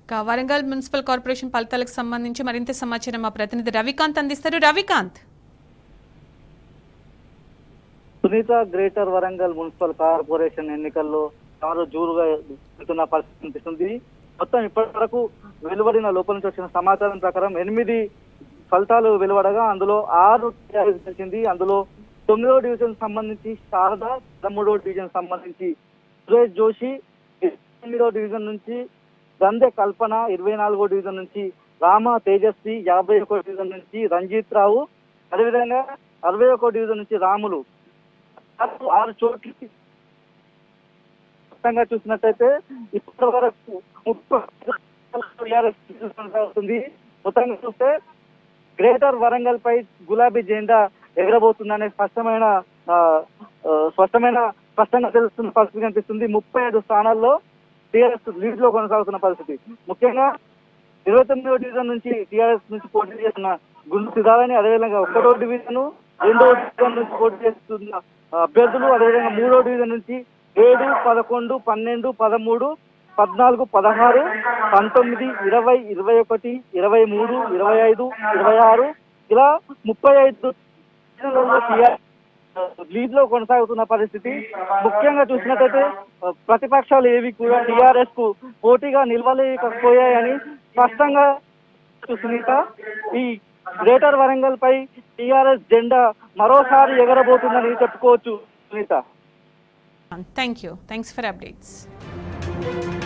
ఇక Warangal municipal corporation ఫలితాలకు సంబంధించి మరింత సమాచారం మా ప్రతినిధి రవికాంత్ అందిస్తారు Ravikanth Sunitha greater Warangal municipal corporation ఎన్నికల్లో చాలా జోరుగా వెళ్తున్న పరిస్థితి కనిపిస్తుంది మొత్తం ఇప్పటి వరకు వెలువడిన లోపల నుంచి వచ్చిన సమాచారం ప్రకారం ఎనిమిది ఫలితాలు వెలువడగా అందులో ఆరు టీఆర్ఎస్ గెలిచింది అందులో తొమ్మిదవ డివిజన్ సంబంధించి శారద పదమూడవ డివిజన్ సంబంధించి సురేష్ జోషి ఎనిమిదవ డివిజన్ నుంచి గందె కల్పన ఇరవై నాలుగో డివిజన్ నుంచి రామ తేజస్వి యాభై ఒకటో డివిజన్ నుంచి రంజిత్ రావు అదేవిధంగా అరవై ఒకటో డివిజన్ నుంచి రాములు ఆరు ఆరు చోట్ల మొత్తంగా చూసినట్టయితే ఇప్పటి వరకు ముప్పై TRS కొనసాగుతుంది మొత్తంగా చూస్తే గ్రేటర్ వరంగల్ పై గులాబీ జెండా ఎగరబోతుందనే స్పష్టమైన ఆ, ఆ, స్పష్టమైన స్పష్టంగా తెలుస్తున్న పరిస్థితి కనిపిస్తుంది ముప్పై ఐదు స్థానాల్లో టీఆర్ఎస్ లీడ్ లో కొనసాగుతున్న పరిస్థితి ముఖ్యంగా ఇరవై తొమ్మిదవ డివిజన్ నుంచి టీఆర్ఎస్ నుంచి పోటీ చేస్తున్న గుండు సిద్ధాలని అదేవిధంగా ఒకటో డివిజన్ రెండవ డివిజన్ నుంచి పోటీ చేస్తున్న అభ్యర్థులు అదేవిధంగా మూడో డివిజన్ నుంచి ఏడు పదకొండు పన్నెండు పదమూడు పద్నాలుగు పదహారు పంతొమ్మిది ఇరవై ఇరవై ఒకటి ఇరవై మూడు ఇరవై ఐదు ఇరవై ఆరు ఇలా ముప్పై ఐదు లీడ్ లో కొనసాగుతున్న పరిస్థితి ముఖ్యంగా చూసినట్టయితే ఆ, ప్రతిపక్షాలు ఏవి కూడా టిఆర్ఎస్ కు పోటీగా నిలవలేకపోయాయని స్పష్టంగా సునీత ఈ గ్రేటర్ వరంగల్ పై టిఆర్ఎస్ జెండా మరోసారి ఎగరబోతుందని చెప్పుకోవచ్చు Sunitha thank you thanks for updates